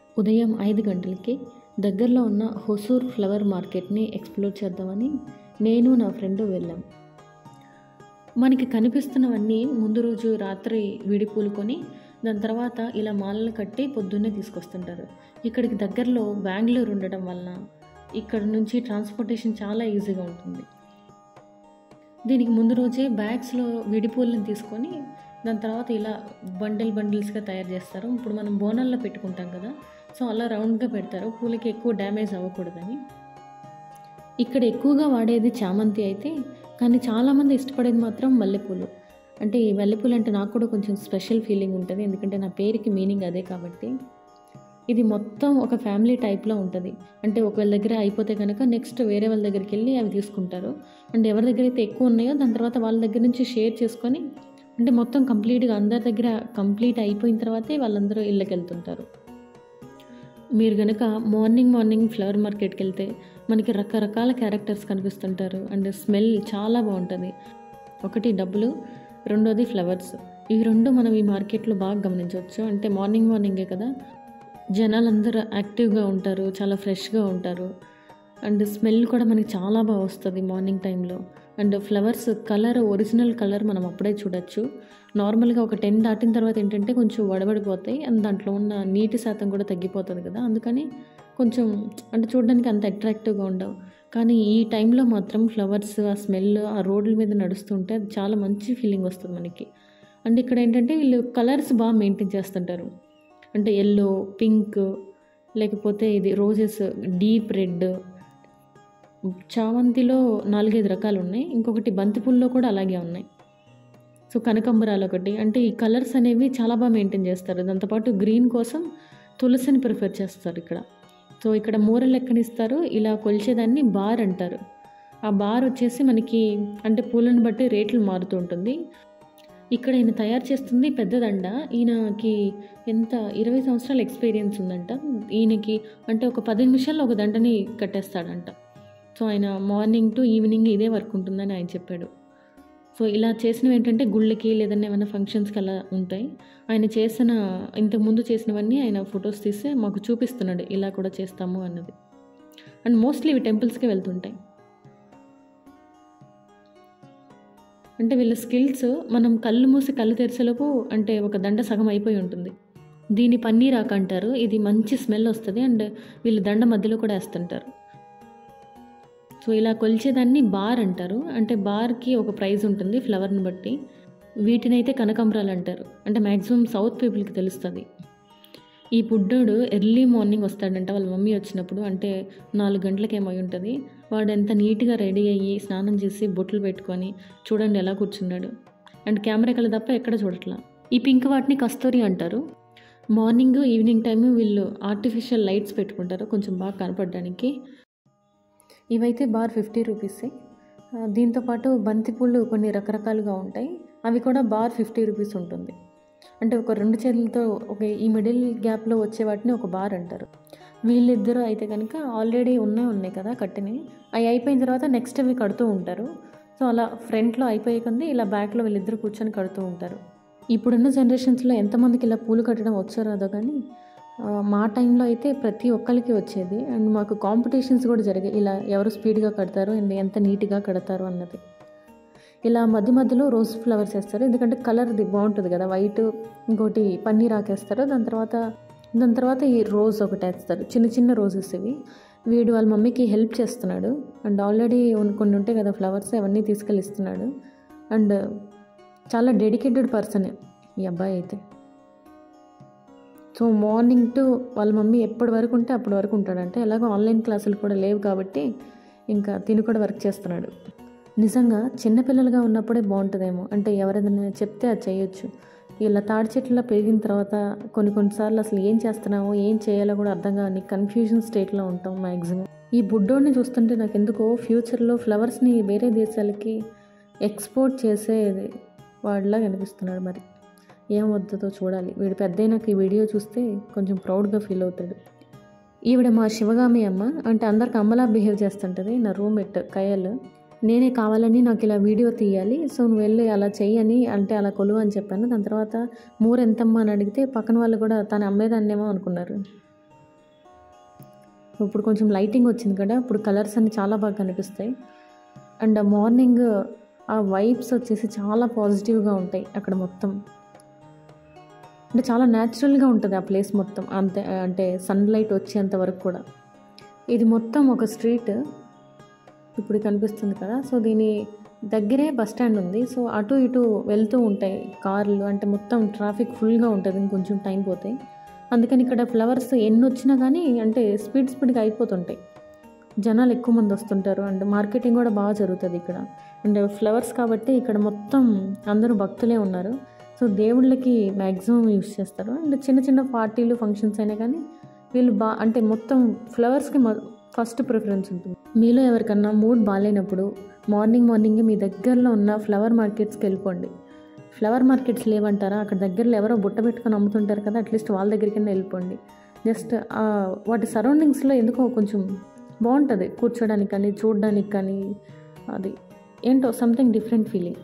ఉదయం ఐదు గంటలకి దగ్గరలో ఉన్న హొసూర్ ఫ్లవర్ మార్కెట్ని ఎక్స్ప్లోర్ చేద్దామని నేను నా ఫ్రెండ్ వెళ్ళాం మనకి కనిపిస్తున్నవన్నీ ముందు రోజు రాత్రి విడిపూలు కొని దాని తర్వాత ఇలా మాలలు కట్టి పొద్దున్నే తీసుకొస్తుంటారు ఇక్కడికి దగ్గరలో బెంగళూరు ఉండటం వలన ఇక్కడ నుంచి ట్రాన్స్పోర్టేషన్ చాలా ఈజీగా ఉంటుంది దీనికి ముందు రోజే బ్యాగ్స్లో విడిపూలను తీసుకొని దాని తర్వాత ఇలా బండిల్ బండిల్స్గా తయారు చేస్తారు ఇప్పుడు మనం బోనాల్లో పెట్టుకుంటాం కదా సో అలా రౌండ్గా పెడతారు పూలకి ఎక్కువ డ్యామేజ్ అవ్వకూడదని ఇక్కడ ఎక్కువగా వాడేది చామంతి అయితే కానీ చాలామంది ఇష్టపడేది మాత్రం మల్లెపూలు అంటే ఈ మల్లెపూలు అంటే నాకు కూడా కొంచెం స్పెషల్ ఫీలింగ్ ఉంటుంది ఎందుకంటే నా పేరుకి మీనింగ్ అదే కాబట్టి ఇది మొత్తం ఒక ఫ్యామిలీ టైప్లో ఉంటుంది అంటే ఒకవేళ దగ్గర అయిపోతే కనుక నెక్స్ట్ వేరే వాళ్ళ దగ్గరికి వెళ్ళి అవి తీసుకుంటారు అండ్ ఎవరి దగ్గర అయితే ఎక్కువ ఉన్నాయో దాని తర్వాత వాళ్ళ దగ్గర నుంచి షేర్ చేసుకొని అంటే మొత్తం కంప్లీట్గా అందరి దగ్గర కంప్లీట్ అయిపోయిన తర్వాతే వాళ్ళందరూ ఇళ్ళకి వెళ్తుంటారు మీరు కనుక మార్నింగ్ మార్నింగ్ ఫ్లవర్ మార్కెట్కి వెళ్తే మనకి రకరకాల క్యారెక్టర్స్ కనిపిస్తుంటారు అండ్ స్మెల్ చాలా బాగుంటుంది ఒకటి డబ్బులు రెండోది ఫ్లవర్స్ ఇవి రెండు మనం ఈ మార్కెట్లో బాగా గమనించవచ్చు అంటే మార్నింగ్ మార్నింగే కదా జనాలందరూ యాక్టివ్గా ఉంటారు చాలా ఫ్రెష్గా ఉంటారు అండ్ స్మెల్ కూడా మనకి చాలా బాగా వస్తుంది మార్నింగ్ టైంలో and flowers colour original colour మనం అప్పుడే చూడొచ్చు నార్మల్గా ఒక టెన్ దాటిన తర్వాత ఏంటంటే కొంచెం వడబడిపోతాయి అండ్ దాంట్లో ఉన్న నీటి శాతం కూడా తగ్గిపోతుంది కదా అందుకని కొంచెం అంటే చూడడానికి అంత అట్రాక్టివ్గా ఉండవు కానీ ఈ టైంలో మాత్రం ఫ్లవర్స్ ఆ స్మెల్ ఆ రోడ్ల మీద నడుస్తుంటే అది చాలా మంచి ఫీలింగ్ వస్తుంది మనకి అండ్ ఇక్కడ ఏంటంటే వీళ్ళు కలర్స్ బాగా మెయింటైన్ చేస్తుంటారు అంటే ఎల్లో పింక్ లేకపోతే ఇది రోజెస్ డీప్ రెడ్ చామంతిలో నాలుగైదు రకాలు ఉన్నాయి ఇంకొకటి బంతిపూల్లో కూడా అలాగే ఉన్నాయి సో కనకంబరాలు ఒకటి అంటే ఈ కలర్స్ అనేవి చాలా బాగా మెయింటైన్ చేస్తారు దాంతోపాటు గ్రీన్ కోసం తులసిని ప్రిఫర్ చేస్తారు ఇక్కడ సో ఇక్కడ మూరలు ఎక్కనిస్తారు ఇలా కొలిచేదాన్ని బార్ అంటారు ఆ బార్ వచ్చేసి మనకి అంటే పూలను బట్టి రేట్లు మారుతూ ఉంటుంది ఇక్కడ ఈయన తయారు చేస్తుంది పెద్ద దండ ఈయనకి ఎంత ఇరవై సంవత్సరాల ఎక్స్పీరియన్స్ ఉందంట ఈయనకి అంటే ఒక పది నిమిషాల్లో ఒక దండని కట్టేస్తాడంట సో ఆయన మార్నింగ్ టు ఈవినింగ్ ఇదే వర్క్ ఉంటుందని ఆయన చెప్పాడు సో ఇలా చేసినవి ఏంటంటే గుళ్ళకి లేదన్నా ఏమైనా ఫంక్షన్స్కి అలా ఉంటాయి ఆయన చేసిన ఇంతకుముందు చేసినవన్నీ ఆయన ఫొటోస్ తీస్తే మాకు చూపిస్తున్నాడు ఇలా కూడా చేస్తాము అన్నది అండ్ మోస్ట్లీ ఇవి టెంపుల్స్కి వెళ్తుంటాయి అంటే వీళ్ళ స్కిల్స్ మనం కళ్ళు మూసి కళ్ళు తెరిచేలోపు అంటే ఒక దండ సగం అయిపోయి ఉంటుంది దీని పన్నీరాక అంటారు ఇది మంచి స్మెల్ వస్తుంది అండ్ వీళ్ళు దండ మధ్యలో కూడా వేస్తుంటారు సో ఇలా కొలిచేదాన్ని బార్ అంటారు అంటే బార్కి ఒక ప్రైజ్ ఉంటుంది ఫ్లవర్ని బట్టి వీటినైతే కనకాంబరాలు అంటారు అంటే మ్యాక్సిమం సౌత్ పీపుల్కి తెలుస్తుంది ఈ బుడ్డోడు ఎర్లీ మార్నింగ్ వస్తాడంట వాళ్ళ మమ్మీ వచ్చినప్పుడు అంటే నాలుగు గంటలకి ఏమై ఉంటుంది వాడు ఎంత నీట్గా రెడీ అయ్యి స్నానం చేసి బొట్లు పెట్టుకొని చూడండి ఎలా కూర్చున్నాడు అండ్ కెమెరా కల తప్ప ఎక్కడ చూడట్లా ఈ పింక్ వాటిని కస్తూరి అంటారు మార్నింగ్ ఈవినింగ్ టైం వీళ్ళు ఆర్టిఫిషియల్ లైట్స్ పెట్టుకుంటారు కొంచెం బాగా కనపడడానికి ఇవైతే బార్ ఫిఫ్టీ రూపీసే దీంతోపాటు బంతిపూలు కొన్ని రకరకాలుగా ఉంటాయి అవి కూడా బార్ ఫిఫ్టీ రూపీస్ ఉంటుంది అంటే ఒక రెండు చేతులతో ఒక ఈ మిడిల్ గ్యాప్లో వచ్చే వాటిని ఒక బార్ అంటారు వీళ్ళిద్దరూ అయితే కనుక ఆల్రెడీ ఉన్నాయి ఉన్నాయి కదా కట్టినవి అవి అయిపోయిన తర్వాత నెక్స్ట్ అవి కడుతూ ఉంటారు సో అలా ఫ్రంట్లో అయిపోయే కొంది ఇలా బ్యాక్లో వీళ్ళిద్దరు కూర్చొని కడుతూ ఉంటారు ఇప్పుడున్న జనరేషన్స్లో ఎంతమందికి ఇలా పూలు కట్టడం వచ్చో రాదో కానీ మా టైంలో అయితే ప్రతి ఒక్కరికి వచ్చేది అండ్ మాకు కాంపిటీషన్స్ కూడా జరిగాయి ఇలా ఎవరు స్పీడ్గా కడతారు అండ్ ఎంత నీట్గా కడతారు అన్నది ఇలా మధ్య మధ్యలో రోజ్ ఫ్లవర్స్ వేస్తారు ఎందుకంటే కలర్ది బాగుంటుంది కదా వైట్ ఇంకోటి పన్నీర్ ఆకేస్తారు దాని తర్వాత దాని తర్వాత ఈ రోజ్ ఒకటి వేస్తారు చిన్న చిన్న రోజెస్ ఇవి వీడు వాళ్ళ మమ్మీకి హెల్ప్ చేస్తున్నాడు అండ్ ఆల్రెడీ కొన్ని ఉంటాయి కదా ఫ్లవర్స్ అవన్నీ తీసుకెళ్ళి ఇస్తున్నాడు అండ్ చాలా డెడికేటెడ్ పర్సనే ఈ అబ్బాయి అయితే సో మార్నింగ్ టు వాళ్ళ మమ్మీ ఎప్పటి వరకు ఉంటే అప్పటి వరకు ఉంటాడంటే ఎలాగో ఆన్లైన్ క్లాసులు కూడా లేవు కాబట్టి ఇంకా తిని కూడా వర్క్ చేస్తున్నాడు నిజంగా చిన్నపిల్లలుగా ఉన్నప్పుడే బాగుంటుందేమో అంటే ఎవరైనా చెప్తే అది చేయొచ్చు ఇలా తాడి చెట్లలో పెరిగిన తర్వాత కొన్ని కొన్నిసార్లు అసలు ఏం చేస్తున్నామో ఏం చేయాలో కూడా అర్థం కాని కన్ఫ్యూజన్ స్టేట్లో ఉంటాం మ్యాక్సిమం ఈ బుడ్డోడిని చూస్తుంటే నాకు ఎందుకో ఫ్యూచర్లో ఫ్లవర్స్ని వేరే దేశాలకి ఎక్స్పోర్ట్ చేసే వాడిలా కనిపిస్తున్నాడు మరి ఏం వద్దుతో చూడాలి వీడు పెద్దయినాక ఈ వీడియో చూస్తే కొంచెం ప్రౌడ్గా ఫీల్ అవుతాడు ఈవిడ మా శివగామి అమ్మ అంటే అందరికి అమ్మలా బిహేవ్ చేస్తుంటుంది నా రూమ్మేట్ కయల్ నేనే కావాలని నాకు ఇలా వీడియో తీయాలి సో నువ్వు వెళ్ళి అలా చెయ్యని అంటే అలా కొలువు అని చెప్పాను దాని తర్వాత మూర ఎంతమ్మా అని అడిగితే పక్కన వాళ్ళు కూడా తను అమ్మేదాన్నేమో అనుకున్నారు ఇప్పుడు కొంచెం లైటింగ్ వచ్చింది కదా ఇప్పుడు కలర్స్ అన్ని చాలా బాగా కనిపిస్తాయి అండ్ మార్నింగ్ ఆ వైబ్స్ వచ్చేసి చాలా పాజిటివ్గా ఉంటాయి అక్కడ మొత్తం అంటే చాలా న్యాచురల్గా ఉంటుంది ఆ ప్లేస్ మొత్తం అంతే అంటే సన్లైట్ వచ్చేంత వరకు కూడా ఇది మొత్తం ఒక స్ట్రీట్ ఇప్పుడు కనిపిస్తుంది కదా సో దీని దగ్గరే బస్ స్టాండ్ ఉంది సో అటు ఇటు వెళ్తూ ఉంటాయి కార్లు అంటే మొత్తం ట్రాఫిక్ ఫుల్గా ఉంటుంది ఇంకొంచెం టైం పోతాయి అందుకని ఇక్కడ ఫ్లవర్స్ ఎన్ని వచ్చినా కానీ అంటే స్పీడ్ స్పీడ్గా అయిపోతుంటాయి జనాలు ఎక్కువ మంది వస్తుంటారు అండ్ మార్కెటింగ్ కూడా బాగా జరుగుతుంది ఇక్కడ అండ్ ఫ్లవర్స్ కాబట్టి ఇక్కడ మొత్తం అందరూ భక్తులే ఉన్నారు సో దేవుళ్ళకి మ్యాక్సిమం యూస్ చేస్తారు అండ్ చిన్న చిన్న పార్టీలు ఫంక్షన్స్ అయినా కానీ వీళ్ళు బా అంటే మొత్తం ఫ్లవర్స్కి ఫస్ట్ ప్రిఫరెన్స్ ఉంటుంది మీలో ఎవరికన్నా మూడ్ బాగాలేనప్పుడు మార్నింగ్ మార్నింగ్ మీ దగ్గరలో ఉన్న ఫ్లవర్ మార్కెట్స్కి వెళ్ళిపోండి ఫ్లవర్ మార్కెట్స్ లేవంటారా అక్కడ దగ్గరలో ఎవరో బుట్ట పెట్టుకొని అమ్ముతుంటారు కదా అట్లీస్ట్ వాళ్ళ దగ్గరికి వెళ్ళిపోండి జస్ట్ వాటి సరౌండింగ్స్లో ఎందుకో కొంచెం బాగుంటుంది కూర్చోడానికి కానీ చూడడానికి కానీ అది ఏంటో సంథింగ్ డిఫరెంట్ ఫీలింగ్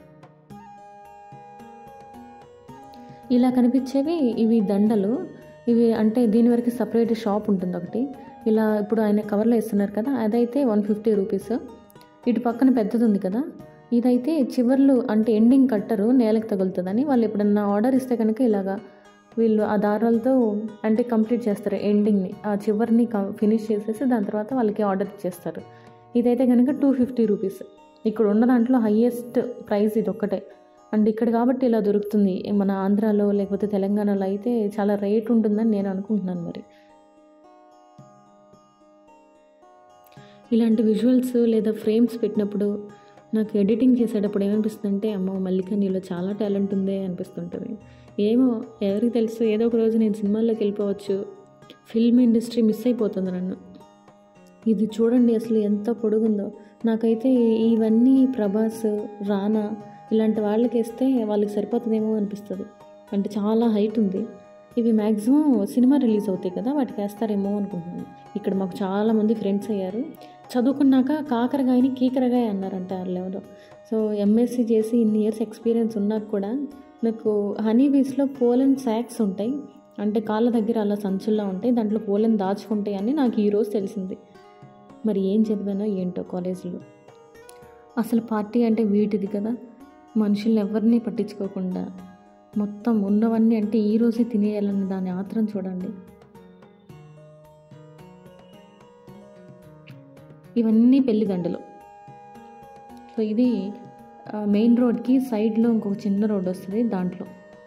ఇలా కనిపించేవి ఇవి దండలు ఇవి అంటే దీని వరకు సపరేట్ షాప్ ఉంటుంది ఒకటి ఇలా ఇప్పుడు ఆయన కవర్లో ఇస్తున్నారు కదా అదైతే వన్ ఫిఫ్టీ రూపీస్ ఇటు పక్కన పెద్దది ఉంది కదా ఇదైతే చివర్లు అంటే ఎండింగ్ కట్టరు నేలకు తగులుతుందని వాళ్ళు ఎప్పుడన్నా ఆర్డర్ ఇస్తే కనుక ఇలాగా వీళ్ళు ఆ దారాలతో అంటే కంప్లీట్ చేస్తారు ఎండింగ్ని ఆ చివర్ని ఫినిష్ చేసేసి దాని తర్వాత వాళ్ళకి ఆర్డర్ ఇచ్చేస్తారు ఇదైతే కనుక టూ ఫిఫ్టీ రూపీస్ ఇక్కడ ఉన్న దాంట్లో హయ్యెస్ట్ ప్రైస్ ఇది ఒక్కటే అండ్ ఇక్కడ కాబట్టి ఇలా దొరుకుతుంది మన ఆంధ్రాలో లేకపోతే తెలంగాణలో అయితే చాలా రేట్ ఉంటుందని నేను అనుకుంటున్నాను మరి ఇలాంటి విజువల్స్ లేదా ఫ్రేమ్స్ పెట్టినప్పుడు నాకు ఎడిటింగ్ చేసేటప్పుడు ఏమనిపిస్తుంది అంటే అమ్మో మల్లిక నీలో చాలా టాలెంట్ ఉందే అనిపిస్తుంటుంది ఏమో ఎవరికి తెలుసు ఏదో ఒక రోజు నేను సినిమాల్లోకి వెళ్ళిపోవచ్చు ఫిల్మ్ ఇండస్ట్రీ మిస్ అయిపోతుంది నన్ను ఇది చూడండి అసలు ఎంత పొడుగుందో నాకైతే ఇవన్నీ ప్రభాస్ రానా ఇలాంటి వాళ్ళకి వేస్తే వాళ్ళకి సరిపోతుందేమో అనిపిస్తుంది అంటే చాలా హైట్ ఉంది ఇవి మ్యాక్సిమం సినిమా రిలీజ్ అవుతాయి కదా వాటికి వేస్తారేమో అనుకుంటున్నాను ఇక్కడ మాకు చాలామంది ఫ్రెండ్స్ అయ్యారు చదువుకున్నాక కాకరకాయని కీకరకాయ అన్నారంట ఎవరో సో ఎంఎస్సి చేసి ఇన్ని ఇయర్స్ ఎక్స్పీరియన్స్ ఉన్నాక కూడా నాకు హనీ బీస్లో పోలెన్ శాక్స్ ఉంటాయి అంటే కాళ్ళ దగ్గర అలా సంచుల్లో ఉంటాయి దాంట్లో పోలెన్ దాచుకుంటాయి అని నాకు ఈరోజు తెలిసింది మరి ఏం చదివానో ఏంటో కాలేజీలో అసలు పార్టీ అంటే వీటిది కదా మనుషుల్ని ఎవరిని పట్టించుకోకుండా మొత్తం ఉన్నవన్నీ అంటే ఈ రోజే తినేయాలని దాని ఆత్రం చూడండి ఇవన్నీ పెళ్లిదండలు సో ఇది మెయిన్ రోడ్కి సైడ్లో ఇంకొక చిన్న రోడ్ వస్తుంది దాంట్లో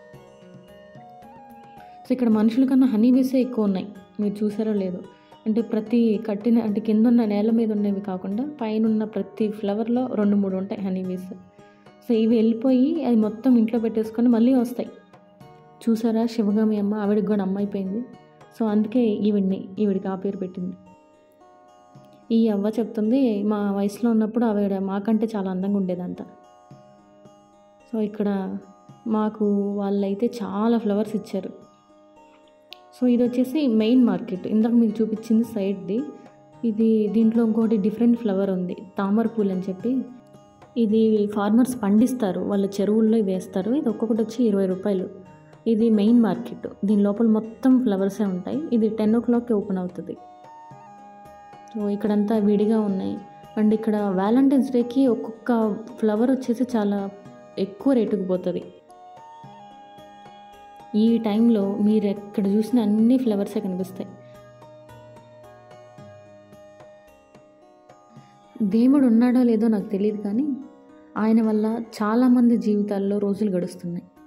సో ఇక్కడ మనుషుల కన్నా హనీ బీసే ఎక్కువ ఉన్నాయి మీరు చూసారో లేదో అంటే ప్రతి కట్టిన అంటే కింద ఉన్న నేల మీద ఉన్నవి కాకుండా పైన ఉన్న ప్రతి ఫ్లవర్లో రెండు మూడు ఉంటాయి హనీ బీస్ సో ఇవి వెళ్ళిపోయి అది మొత్తం ఇంట్లో పెట్టేసుకొని మళ్ళీ వస్తాయి చూసారా శివగామి అమ్మ ఆవిడకి కూడా అమ్మ అయిపోయింది సో అందుకే ఈవిడ్ని ఈవిడికి ఆ పేరు పెట్టింది ఈ అవ్వ చెప్తుంది మా వయసులో ఉన్నప్పుడు ఆవిడ మాకంటే చాలా అందంగా ఉండేదంట సో ఇక్కడ మాకు వాళ్ళైతే చాలా ఫ్లవర్స్ ఇచ్చారు సో ఇది వచ్చేసి మెయిన్ మార్కెట్ ఇందాక మీకు చూపించింది సైడ్ది ఇది దీంట్లో ఇంకోటి డిఫరెంట్ ఫ్లవర్ ఉంది తామర పూలు అని చెప్పి ఇది ఫార్మర్స్ పండిస్తారు వాళ్ళ చెరువుల్లో వేస్తారు ఇది ఒక్కొక్కటి వచ్చి ఇరవై రూపాయలు ఇది మెయిన్ మార్కెట్ దీని లోపల మొత్తం ఫ్లవర్సే ఉంటాయి ఇది టెన్ ఓ క్లాక్కి ఓపెన్ అవుతుంది సో ఇక్కడంతా విడిగా ఉన్నాయి అండ్ ఇక్కడ వ్యాలంటైన్స్ డేకి ఒక్కొక్క ఫ్లవర్ వచ్చేసి చాలా ఎక్కువ రేటుకు పోతుంది ఈ టైంలో మీరు ఎక్కడ చూసిన అన్ని ఫ్లవర్సే కనిపిస్తాయి దేవుడు ఉన్నాడో లేదో నాకు తెలియదు కానీ ఆయన వల్ల చాలామంది జీవితాల్లో రోజులు గడుస్తున్నాయి